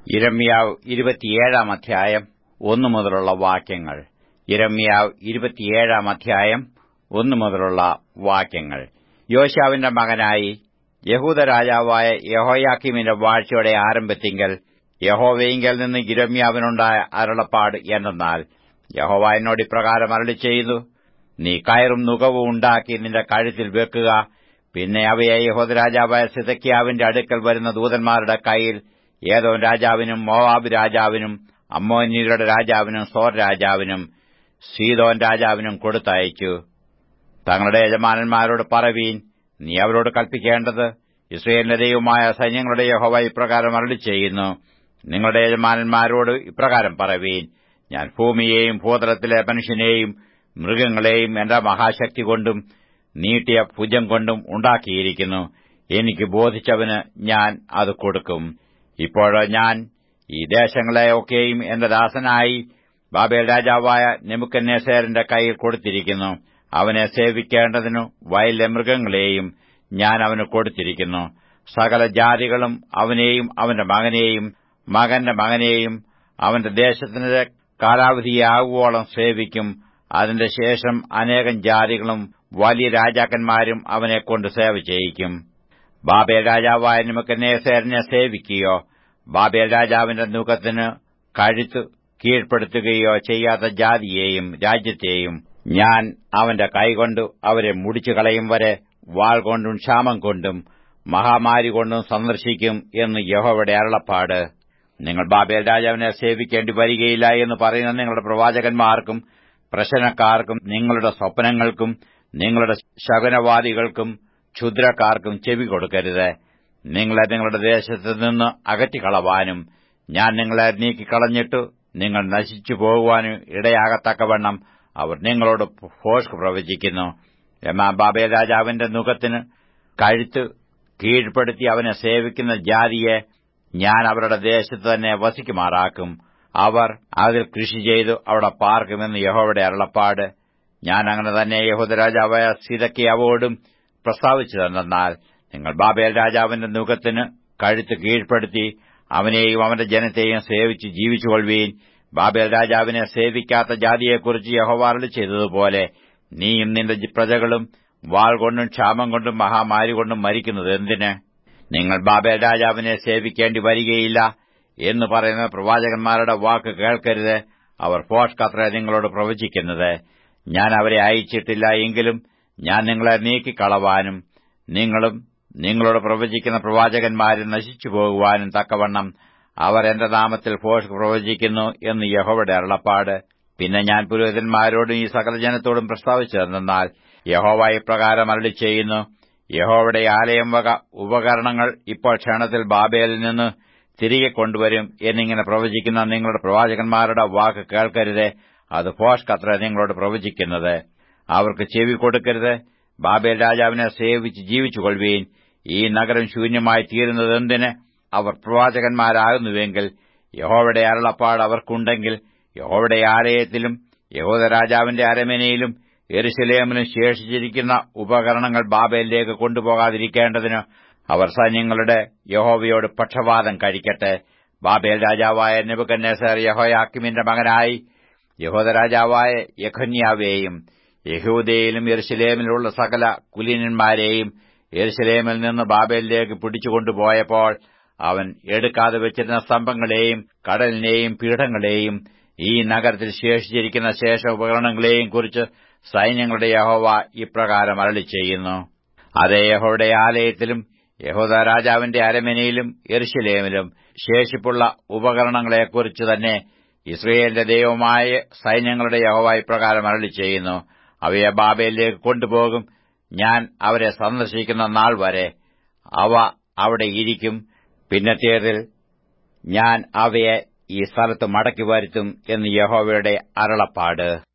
ഇരമ്യാവ് ഇരുപത്തിയേഴാം അധ്യായം ഒന്നു മുതലുള്ള വാക്യങ്ങൾ ഇരമ്യാവ് ഇരുപത്തിയേഴാം അധ്യായം ഒന്നു മുതലുള്ള വാക്യങ്ങൾ യോശാവിന്റെ മകനായി യഹൂദ രാജാവായ യഹോയാക്കിമിന്റെ വാഴ്ചയുടെ ആരംഭത്തിങ്കൽ യഹോവയിങ്കൽ നിന്ന് ഇരമ്യാവിനുണ്ടായ അരുളപ്പാട് എന്തെന്നാൽ യഹോവ എന്നോട് ഇപ്രകാരം അരളി ചെയ്തു നീ കയറും നുകവും ഉണ്ടാക്കി നിന്റെ കഴുത്തിൽ വെക്കുക പിന്നെ അവയെ യഹോദ രാജാവായ സിതക്കിയാവിന്റെ അടുക്കൽ വരുന്ന ദൂതന്മാരുടെ കയ്യിൽ ഏതോ രാജാവിനും മോവാബ് രാജാവിനും അമ്മോന്യരുടെ രാജാവിനും സോർ രാജാവിനും സീതോൻ രാജാവിനും കൊടുത്തയച്ചു തങ്ങളുടെ യജമാനന്മാരോട് പറവീൻ നീ അവരോട് കൽപ്പിക്കേണ്ടത് ഇസ്രയേലിന്റെ ദൈവമായ സൈന്യങ്ങളുടെ യഹോവ ഇപ്രകാരം അരളി ചെയ്യുന്നു നിങ്ങളുടെ യജമാനന്മാരോട് ഇപ്രകാരം പറവീൻ ഞാൻ ഭൂമിയെയും ഭൂതലത്തിലെ മനുഷ്യനെയും മൃഗങ്ങളെയും എന്റെ മഹാശക്തി കൊണ്ടും നീട്ടിയ ഭുജം കൊണ്ടും ഉണ്ടാക്കിയിരിക്കുന്നു എനിക്ക് ബോധിച്ചവന് ഞാൻ അത് കൊടുക്കും ഇപ്പോഴോ ഞാൻ ഈ ദേശങ്ങളെയൊക്കെയും എന്റെ ദാസനായി ബാബേൽ രാജാവായ നെമുക്കന്നേസേറിന്റെ കയ്യിൽ കൊടുത്തിരിക്കുന്നു അവനെ സേവിക്കേണ്ടതിനു വയലിലെ മൃഗങ്ങളെയും ഞാൻ അവന് കൊടുത്തിരിക്കുന്നു സകല ജാതികളും അവനെയും അവന്റെ മകനെയും മകന്റെ മകനെയും അവന്റെ ദേശത്തിന്റെ കാലാവധിയാകുവോളം സേവിക്കും അതിന്റെ ശേഷം അനേകം ജാതികളും വലിയ രാജാക്കന്മാരും അവനെക്കൊണ്ട് സേവ ചെയ്യിക്കും ബാബേൽ രാജാവായ നിമക്കന്നേസേറിനെ സേവിക്കുകയോ ബാബേൽ രാജാവിന്റെ മുഖത്തിന് കഴുത്ത് കീഴ്പ്പെടുത്തുകയോ ചെയ്യാത്ത ജാതിയെയും രാജ്യത്തെയും ഞാൻ അവന്റെ കൈകൊണ്ട് അവരെ മുടിച്ചു കളയും വരെ വാൾ കൊണ്ടും ക്ഷാമം കൊണ്ടും മഹാമാരി കൊണ്ടും സന്ദർശിക്കും എന്ന് യഹോവയുടെ അരുളപ്പാട് നിങ്ങൾ ബാബേൽ രാജാവിനെ സേവിക്കേണ്ടി വരികയില്ല എന്ന് പറയുന്ന നിങ്ങളുടെ പ്രവാചകന്മാർക്കും പ്രശ്നക്കാർക്കും നിങ്ങളുടെ സ്വപ്നങ്ങൾക്കും നിങ്ങളുടെ ശകനവാദികൾക്കും ക്ഷുദ്രക്കാർക്കും ചെവി കൊടുക്കരുത് നിങ്ങളെ നിങ്ങളുടെ ദേശത്ത് നിന്ന് അകറ്റിക്കളവാനും ഞാൻ നിങ്ങളെ നീക്കിക്കളഞ്ഞിട്ടു നിങ്ങൾ നശിച്ചു പോകുവാനും ഇടയാകത്തക്കവണ്ണം അവർ നിങ്ങളോട് ഭോഷ്ക് പ്രവചിക്കുന്നു എന്നാൽ ബാബേൽ രാജാവിന്റെ മുഖത്തിന് കഴുത്ത് കീഴ്പ്പെടുത്തി അവനെ സേവിക്കുന്ന ജാതിയെ ഞാൻ അവരുടെ ദേശത്ത് തന്നെ വസിക്കുമാറാക്കും അവർ അതിൽ കൃഷി ചെയ്തു അവിടെ പാർക്കുമെന്ന് യഹോവയുടെ അരുളപ്പാട് ഞാൻ അങ്ങനെ തന്നെ യഹൂദ രാജാവായ സിതക്കിയാവോടും പ്രസ്താവിച്ചു തന്നാൽ നിങ്ങൾ ബാബേൽ രാജാവിന്റെ മുഖത്തിന് കഴുത്ത് കീഴ്പ്പെടുത്തി അവനെയും അവന്റെ ജനത്തെയും സേവിച്ച് ജീവിച്ചുകൊള്ളുവീൻ ബാബേൽ രാജാവിനെ സേവിക്കാത്ത ജാതിയെക്കുറിച്ച് യഹോവാറളി ചെയ്തതുപോലെ നീയും നിന്റെ പ്രജകളും വാൾ കൊണ്ടും ക്ഷാമം കൊണ്ടും മഹാമാരി കൊണ്ടും മരിക്കുന്നത് എന്തിന് നിങ്ങൾ ബാബേൽ രാജാവിനെ സേവിക്കേണ്ടി വരികയില്ല എന്ന് പറയുന്ന പ്രവാചകന്മാരുടെ വാക്ക് കേൾക്കരുത് അവർ ഫോഷ്കത്ര നിങ്ങളോട് പ്രവചിക്കുന്നത് ഞാൻ അവരെ അയച്ചിട്ടില്ല എങ്കിലും ഞാൻ നിങ്ങളെ നീക്കിക്കളവാനും നിങ്ങളും നിങ്ങളോട് പ്രവചിക്കുന്ന പ്രവാചകന്മാരും നശിച്ചു പോകുവാനും തക്കവണ്ണം അവർ എന്റെ നാമത്തിൽ ഫോഷ് പ്രവചിക്കുന്നു എന്ന് യഹോവയുടെ അരുളപ്പാട് പിന്നെ ഞാൻ പുരോഹിതന്മാരോടും ഈ സകല ജനത്തോടും പ്രസ്താവിച്ചതെന്നാൽ യഹോവ ഇപ്രകാരം അരളി ചെയ്യുന്നു യഹോവയുടെ ആലയം വക ഉപകരണങ്ങൾ ഇപ്പോൾ ക്ഷണത്തിൽ ബാബേലിൽ നിന്ന് തിരികെ കൊണ്ടുവരും എന്നിങ്ങനെ പ്രവചിക്കുന്ന നിങ്ങളുടെ പ്രവാചകന്മാരുടെ വാക്ക് കേൾക്കരുത് അത് ഫോഷ്കത്ര നിങ്ങളോട് പ്രവചിക്കുന്നത് അവർക്ക് ചെവി കൊടുക്കരുത് ബാബേൽ രാജാവിനെ സേവിച്ച് ജീവിച്ചുകൊള്ളുവീൻ ഈ നഗരം ശൂന്യമായി തീരുന്നതെന്തിന് അവർ പ്രവാചകന്മാരാകുന്നുവെങ്കിൽ യഹോവയുടെ അരുളപ്പാട് അവർക്കുണ്ടെങ്കിൽ യഹോവയുടെ ആലയത്തിലും യഹോദ രാജാവിന്റെ അരമനയിലും എരുശലേമിലും ശേഷിച്ചിരിക്കുന്ന ഉപകരണങ്ങൾ ബാബേലിലേക്ക് കൊണ്ടുപോകാതിരിക്കേണ്ടതിന് അവർ സൈന്യങ്ങളുടെ യഹോവയോട് പക്ഷപാതം കഴിക്കട്ടെ ബാബേൽ രാജാവായ നെബുക്കന്നേസർ യഹോയാക്കിമിന്റെ മകനായി യഹോദ രാജാവായ യഖന്യാവേയും യഹൂദയിലും യെരുശലേമിലുള്ള സകല കുലീനന്മാരെയും യെരുശലേമിൽ നിന്ന് ബാബേലിലേക്ക് പിടിച്ചുകൊണ്ടുപോയപ്പോൾ അവൻ എടുക്കാതെ വെച്ചിരുന്ന സ്തംഭങ്ങളെയും കടലിനെയും പീഠങ്ങളെയും ഈ നഗരത്തിൽ ശേഷിച്ചിരിക്കുന്ന ശേഷ ഉപകരണങ്ങളെയും കുറിച്ച് സൈന്യങ്ങളുടെ യഹോവ ഇപ്രകാരം അരളി ചെയ്യുന്നു അതേ യഹോയുടെ ആലയത്തിലും യഹോദ രാജാവിന്റെ അരമനയിലും എരുശലേമിലും ശേഷിപ്പുള്ള ഉപകരണങ്ങളെക്കുറിച്ച് തന്നെ ഇസ്രയേലിന്റെ ദൈവമായ സൈന്യങ്ങളുടെ യഹോവ ഇപ്രകാരം അരളി ചെയ്യുന്നു അവയെ ബാബയിലേക്ക് കൊണ്ടുപോകും ഞാൻ അവരെ സന്ദർശിക്കുന്ന നാൾ വരെ അവ അവിടെ ഇരിക്കും പിന്നത്തേതിൽ ഞാൻ അവയെ ഈ സ്ഥലത്ത് മടക്കി വരുത്തും എന്ന് യഹോവയുടെ അരുളപ്പാട്